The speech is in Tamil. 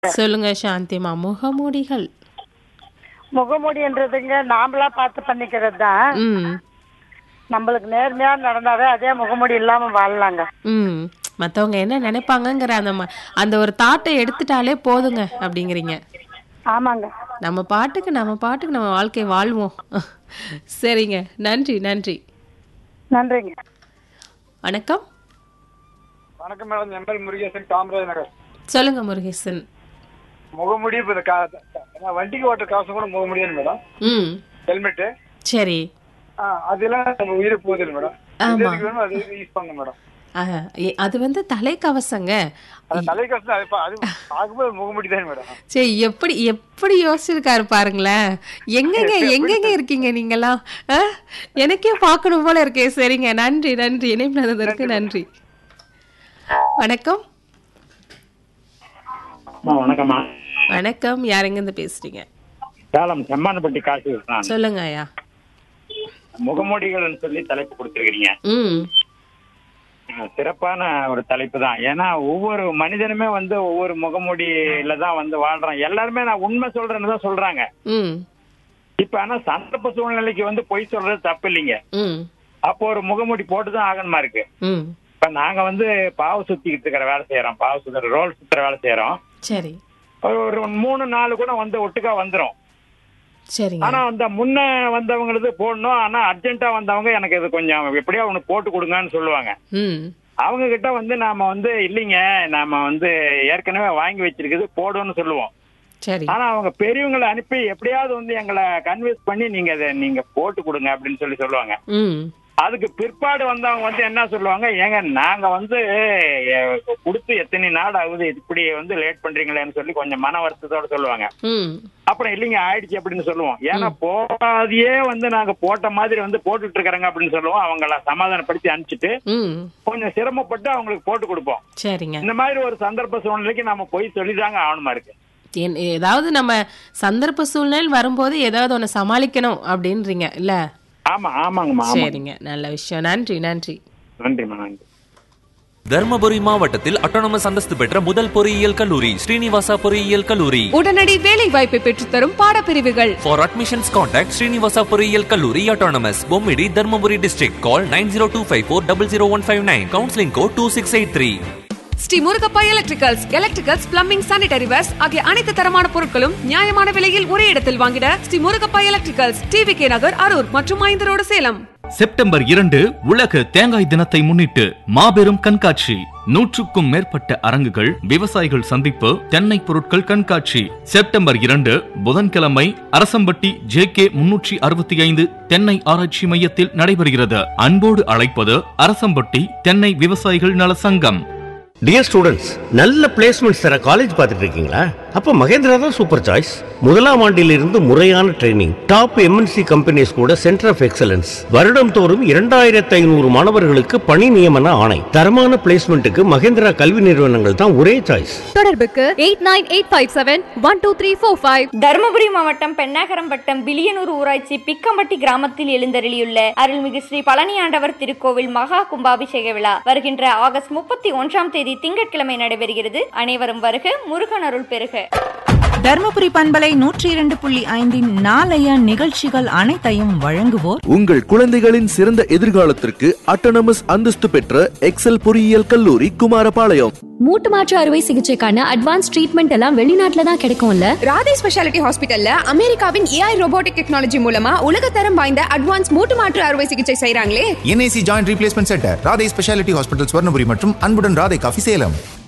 சொல்லுங்க சாந்திமா முகமூடிகள் முகமூடின்றதுங்க நாமளா பார்த்து பண்ணிக்கிறது தான் ம் நம்மளுக்கு நேர்மையா நடந்தாவே அதே முகமூடி இல்லாம வாழலாங்க ம் மத்தவங்க என்ன நினைப்பாங்கங்கிற அந்த ம- அந்த ஒரு தாட்டை எடுத்துட்டாலே போதுங்க அப்படிங்கிறீங்க ஆமாங்க நம்ம பாட்டுக்கு நம்ம பாட்டுக்கு நம்ம வாழ்க்கை வாழ்வோம் சரிங்க நன்றி நன்றி நன்றிங்க வணக்கம் வணக்கம் மேடம் எம்எல் முருகேசன் காமராஜ் நகர் சொல்லுங்க முருகேசன் முகமுடி இப்போ இந்த கா- ஏன்னா வண்டிக்கு ஓட்டுற காசு கூட முகமுடியாது மேடம் ம் ஹெல்மெட்டு சரி ஆ அதெல்லாம் நம்ம உயிரை போகுது மேடம் ஆமா. இது எதுக்கு வேணுமோ அது யூஸ் பண்ணுங்க மேடம் ஆ, ஏ- அது வந்து தலைக்கவசங்க அது தலைக்கவசம் அது பா- அது பார்க்கும்போது முகமுடி தான் மேடம் சரி எப்படி எப்படி யோசிச்சிருக்காரு பாருங்களேன் எங்கெங்க எங்கெங்க இருக்கீங்க நீங்களாம் ஆ? எனக்கே பார்க்கணும் போல இருக்கே சரிங்க நன்றி நன்றி இணைப்பினதற்கு நன்றி வணக்கம் அம்மா வணக்கம்மா வணக்கம் யார் எங்கேருந்து பேசுறீங்க சேலம் செம்மானப்பட்டி காசு நான் சொல்லுங்க ஐயா முகமூடிகள்னு சொல்லி தலைப்பு கொடுத்துருக்கீங்க ம் சிறப்பான ஒரு தலைப்பு தான் ஏன்னா ஒவ்வொரு மனிதனுமே வந்து ஒவ்வொரு முகமூடியில தான் வந்து வாழ்றான் எல்லாருமே நான் உண்மை சொல்றேன்னு தான் சொல்றாங்க ம் இப்ப ஆனா சந்தர்ப்ப சூழ்நிலைக்கு வந்து பொய் சொல்றது தப்பு இல்லைங்க ம் அப்போ ஒரு முகமூடி போட்டு தான் ஆகணுமா இருக்கு ம் இப்ப நாங்க வந்து பாவு சுத்திக்கிட்டு இருக்கிற வேலை செய்யறோம் பாவு சுத்துற ரோல் சுத்துற வேலை செய்யறோம் சரி ஒரு- ஒரு மூணு நாலு கூட வந்து ஒட்டுக்கா வந்துரும் சரிங்க ஆனா அந்த முன்ன வந்தவங்களுக்கு போடணும் ஆனா அர்ஜென்ட்டா வந்தவங்க எனக்கு இது கொஞ்சம் எப்படியா ஒண்ணு போட்டு கொடுங்கன்னு சொல்லுவாங்க ம் அவங்க கிட்ட வந்து நாம வந்து இல்லைங்க நாம வந்து ஏற்கனவே வாங்கி வச்சிருக்குது போடுன்னு சொல்லுவோம் சரி ஆனா அவங்க பெரியவங்களை அனுப்பி எப்படியாவது வந்து எங்களை கன்வின்ஸ் பண்ணி நீங்க அதை நீங்க போட்டு கொடுங்க அப்படின்னு சொல்லி சொல்லுவாங்க ம் அதுக்கு பிற்பாடு வந்தவங்க வந்து என்ன சொல்லுவாங்க ஏங்க நாங்க வந்து அஹ், கொடுத்து எத்தனை நாள் ஆகுது இப்படி வந்து லேட் பண்றீங்களேன்னு சொல்லி கொஞ்சம் மன வருத்தத்தோட சொல்லுவாங்க ம் அப்புறம் இல்லைங்க ஆயிடுச்சு அப்படின்னு சொல்லுவோம் ஏன்னா போடாதையே வந்து நாங்க போட்ட மாதிரி வந்து போட்டுட்டு இருக்கிறாங்க அப்படின்னு சொல்லுவோம் அவங்கள சமாதானப்படுத்தி அனுப்பிச்சிட்டு ம் கொஞ்சம் சிரமப்பட்டு அவங்களுக்கு போட்டு கொடுப்போம் சரிங்க இந்த மாதிரி ஒரு சந்தர்ப்ப சூழ்நிலைக்கு நம்ம போய் சொல்லிதாங்க ஆகணுமா இருக்கு என்- ஏதாவது நம்ம சந்தர்ப்ப சூழ்நிலை வரும்போது ஏதாவது ஒன்று சமாளிக்கணும் அப்படின்றீங்க இல்ல ஆமா ஆமாங்கம்மா ஆமா சரிங்க நல்ல விஷயம் நன்றி நன்றி நன்றிம்மா நன்றி தர்மபுரி மாவட்டத்தில் அட்டானமஸ் அந்தஸ்து பெற்ற முதல் பொறியியல் கல்லூரி ஸ்ரீனிவாசா பொறியியல் கல்லூரி உடனடி வேலை வாய்ப்பை பெற்றுத்தரும் பாடப்பிரிவுகள் ஃபார் அட்மிஷன்ஸ் கான்டாக்ட் ஸ்ரீனிவாசா பொறியியல் கல்லூரி autonomous Bommidi Dharmapuri district call nine zero two five four double zero one five nine counselling code two six eight three Sri Murugappa electricals electricals plumbing sanitary wares ஆகிய அனைத்து தரமான பொருட்களும் நியாயமான விலையில் ஒரே இடத்தில் வாங்கிட Sri Murugappa electricals T V K Nagar Harur மற்றும் ஐந்து ரோடு சேலம் செப்டம்பர் இரண்டு உலக தேங்காய் தினத்தை முன்னிட்டு மாபெரும் கண்காட்சி நூற்றுக்கும் மேற்பட்ட அரங்குகள் விவசாயிகள் சந்திப்பு தென்னை பொருட்கள் கண்காட்சி செப்டம்பர் இரண்டு புதன்கிழமை அரசம்பட்டி ஜே கே முன்னூற்றி அறுபத்தி ஐந்து தென்னை ஆராய்ச்சி மையத்தில் நடைபெறுகிறது அன்போடு அழைப்பது அரசம்பட்டி தென்னை விவசாயிகள் நல சங்கம் டியர் ஸ்டூடெண்ட்ஸ் நல்ல பிளேஸ்மெண்ட்ஸ் தர காலேஜ் பார்த்துட்டு இருக்கீங்களா அப்போ மகேந்திரா தான் சூப்பர் சாய்ஸ் முதலாம் ஆண்டிலிருந்து முறையான ட்ரைனிங் டாப் எம்என்சி கம்பெனிஸ் கூட சென்டர் ஆஃப் எக்ஸலன்ஸ் வருடம் தோறும் இரண்டாயிரத்து ஐநூறு மாணவர்களுக்கு பணி நியமன ஆணை தரமான பிளேஸ்மெண்ட்டுக்கு மகேந்திரா கல்வி நிறுவனங்கள் தான் ஒரே சாய்ஸ் தொடர்புக்கு eight nine eight five seven one two three four five Dharmapuri மாவட்டம் பெண்ணாகரம் வட்டம் பிலியனூர் ஊராட்சி பிக்கம்பட்டி கிராமத்தில் எழுந்தருளியுள்ள அருள்மிகு ஸ்ரீ பழனி ஆண்டவர் திருக்கோவில் மகா கும்பாபிஷேக விழா வருகின்ற ஆகஸ்ட் முப்பத்தி ஒன்றாம் தேதி திங்கட்கிழமை நடைபெறுகிறது அனைவரும் வருக முருகன் அருள் பெறுக தர்மபுரி பண்பலை நூற்றி இரண்டு புள்ளி ஐந்தின் நாளைய நிகழ்ச்சிகள் அனைத்தையும் வழங்குவோர் உங்கள் குழந்தைகளின் சிறந்த எதிர்காலத்திற்கு அட்டானமஸ் அந்தஸ்து பெற்ற எக்ஸல் பொறியியல் கல்லூரி குமாரபாளையம் மூட்டு மாற்று அறுவை சிகிச்சைக்கான அட்வான்ஸ் ட்ரீட்மெண்ட் எல்லாம் வெளிநாட்டுல தான் கிடைக்கும்ல ராதே ஸ்பெஷாலிட்டி ஹாஸ்பிட்டல்ல அமெரிக்காவின் ஏஐ ரோபோட்டிக் டெக்னாலஜி மூலமா உலகத்தரம் வாய்ந்த அட்வான்ஸ் மூட்டு மாற்று அறுவை சிகிச்சை செய்றாங்களே NIC joint replacement centre Radhai speciality hospital Swarnapuri மற்றும் அன்புடன் ராதை காஃபி சேலம்